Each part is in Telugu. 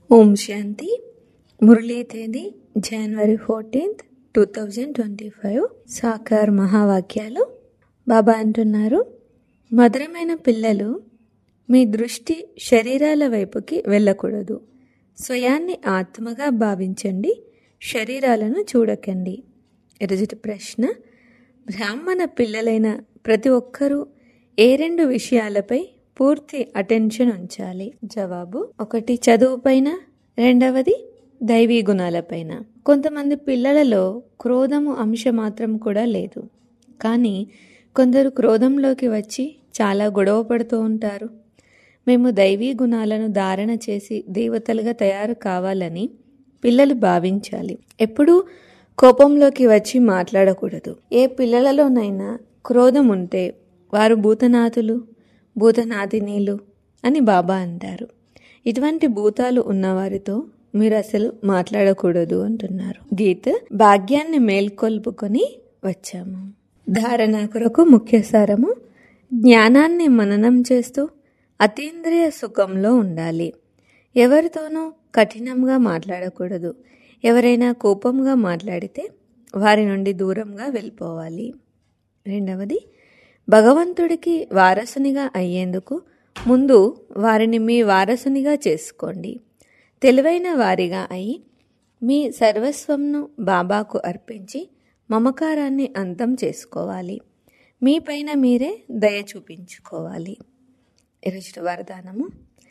ఓం శాంతి మురళీ తేదీ January fourteenth two thousand twenty five సాకార్ మహావాక్యాలు బాబా అంటున్నారు మధురమైన పిల్లలు మీ దృష్టి శరీరాల వైపుకి వెళ్ళకూడదు స్వయాన్ని ఆత్మగా భావించండి శరీరాలను చూడకండి ఎరుజుటి ప్రశ్న బ్రాహ్మణ పిల్లలైన ప్రతి ఒక్కరూ ఏ రెండు విషయాలపై పూర్తి అటెన్షన్ ఉంచాలి జవాబు ఒకటి చదువు పైన రెండవది దైవీ గుణాలపైన కొంతమంది పిల్లలలో క్రోధము అంశ మాత్రం కూడా లేదు కానీ కొందరు క్రోధంలోకి వచ్చి చాలా గొడవ పడుతూ ఉంటారు మేము దైవీ గుణాలను ధారణ చేసి దేవతలుగా తయారు కావాలని పిల్లలు భావించాలి ఎప్పుడూ కోపంలోకి వచ్చి మాట్లాడకూడదు ఏ పిల్లలలోనైనా క్రోధం ఉంటే వారు భూతనాథులు భూతనాథినీలు అని బాబా అంటారు ఇటువంటి భూతాలు ఉన్నవారితో మీరు అసలు మాట్లాడకూడదు అంటున్నారు గీత్ భాగ్యాన్ని మేల్కొల్పుకొని వచ్చాము ధారణ కొరకు ముఖ్య సారము జ్ఞానాన్ని మననం చేస్తూ అతీంద్రియ సుఖంలో ఉండాలి ఎవరితోనూ కఠినంగా మాట్లాడకూడదు ఎవరైనా కోపంగా మాట్లాడితే వారి నుండి దూరంగా వెళ్ళిపోవాలి రెండవది భగవంతుడికి వారసునిగా అయ్యేందుకు ముందు వారిని మీ వారసునిగా చేసుకోండి తెలివైన వారిగా అయి మీ సర్వస్వంను బాబాకు అర్పించి మమకారాన్ని అంతం చేసుకోవాలి మీపైన మీరే దయ చూపించుకోవాలి ఈరోజు వరదానము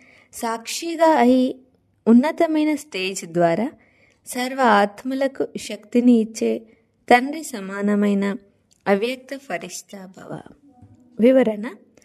సాక్షిగా అయి ఉన్నతమైన స్టేజ్ ద్వారా సర్వ ఆత్మలకు శక్తిని ఇచ్చే తండ్రి సమానమైన అవ్యక్త ఫరిష్తా భవ వివరణ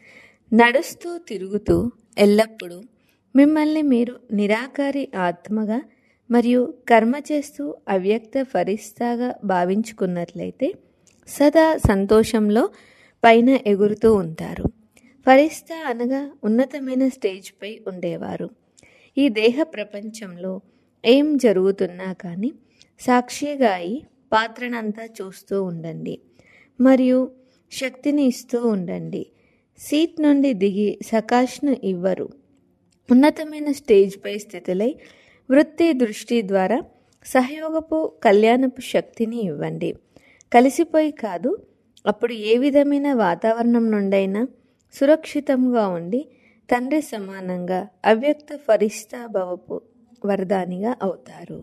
నడుస్తూ తిరుగుతూ ఎల్లప్పుడూ మిమ్మల్ని మీరు నిరాకారి ఆత్మగా మరియు కర్మ చేస్తూ అవ్యక్త ఫరిస్తాగా భావించుకున్నట్లయితే సదా సంతోషంలో పైన ఎగురుతూ ఉంటారు ఫరిస్తా అనగా ఉన్నతమైన స్టేజ్పై ఉండేవారు ఈ దేహ ప్రపంచంలో ఏం జరుగుతున్నా కానీ సాక్షిగా అయి పాత్రనంతా చూస్తూ ఉండండి మరియు శక్తిని ఇస్తూ ఉండండి సీట్ నుండి దిగి సకాష్ను ఇవ్వరు ఉన్నతమైన స్టేజ్పై స్థితులై వృత్తి దృష్టి ద్వారా సహయోగపు కళ్యాణపు శక్తిని ఇవ్వండి కలిసిపోయి కాదు అప్పుడు ఏ విధమైన వాతావరణం నుండైనా సురక్షితంగా ఉండి తండ్రి సమానంగా అవ్యక్త ఫరిష్తా భవపు వరదానిగా అవుతారు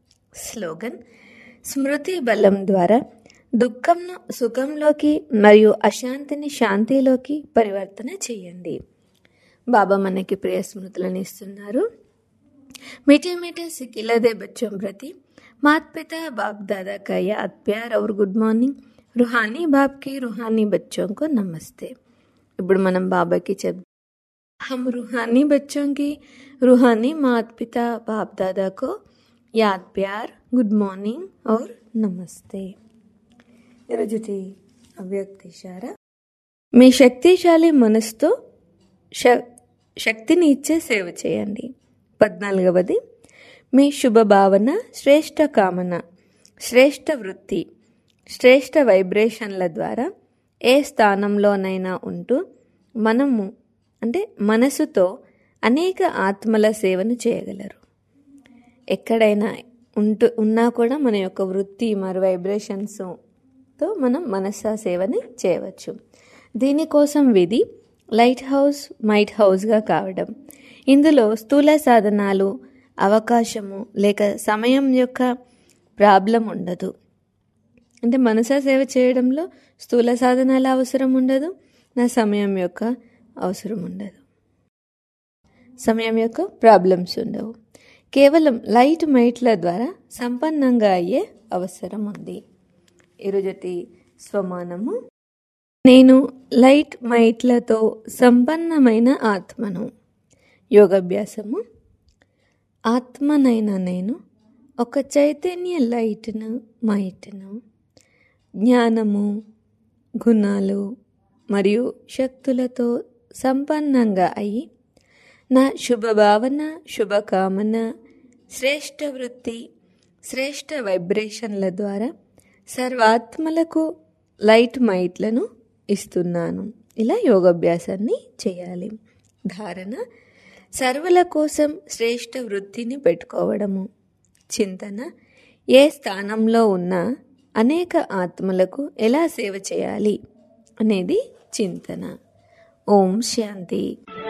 స్లోగన్ స్మృతి బలం ద్వారా దుఃఖంను సుఖంలోకి మరియు అశాంతిని శాంతిలోకి పరివర్తన చేయండి బాబా మనకి ప్రియ స్మృతులను ఇస్తున్నారు मीठे मीठे सिकिला दे बच्चों प्रति मात पिता बाप दादा का याद प्यार और గుడ్ మార్నింగ్ రుహానీ బాబ్కి రుహానీ बच्चों को నమస్తే ఇప్పుడు మనం బాబాకి చెప్ हम रूहानी बच्चों की रूहानी मात पिता बाप दादा को याद प्यार गुड मॉर्निंग और नमస్తే ఈరోజుటి అవ్యక్త ఇషారా మీ శక్తిశాలి మనసుతో శ శక్తిని ఇచ్చే సేవ చేయండి పద్నాలుగవది మీ శుభ భావన శ్రేష్ట కామన శ్రేష్ట వృత్తి శ్రేష్ట వైబ్రేషన్ల ద్వారా ఏ స్థానంలోనైనా ఉంటూ మనము అంటే మనసుతో అనేక ఆత్మల సేవను చేయగలరు ఎక్కడైనా ఉంటూ ఉన్నా కూడా మన యొక్క వృత్తి మరి వైబ్రేషన్స్తో మనం మనసా సేవని చేయవచ్చు దీనికోసం విధి లైట్ హౌస్ మైట్ హౌస్గా కావడం ఇందులో స్థూల సాధనాలు అవకాశము లేక సమయం యొక్క ప్రాబ్లం ఉండదు అంటే మనసా సేవ చేయడంలో స్థూల సాధనాల అవసరం ఉండదు నా సమయం యొక్క అవసరం ఉండదు సమయం యొక్క ప్రాబ్లమ్స్ ఉండవు కేవలం లైట్ మైట్ల ద్వారా సంపన్నంగా అయ్యే అవసరం ఉంది ఈరోజటి స్వమానము నేను లైట్ మైట్లతో సంపన్నమైన ఆత్మను యోగాభ్యాసము ఆత్మనైన నేను ఒక చైతన్య లైట్ను మైట్ను జ్ఞానము గుణాలు మరియు శక్తులతో సంపన్నంగా అయి నా శుభభావన శుభకామన శ్రేష్ట వృత్తి శ్రేష్ట వైబ్రేషన్ల ద్వారా సర్వాత్మలకు లైట్ మైట్లను ఇస్తున్నాను ఇలా యోగాభ్యాసాన్ని చేయాలి ధారణ సర్వుల కోసం శ్రేష్ఠ వృత్తిని పెట్టుకోవడము చింతన ఏ స్థానంలో ఉన్నా అనేక ఆత్మలకు ఎలా సేవ చేయాలి అనేది చింతన ఓం శాంతి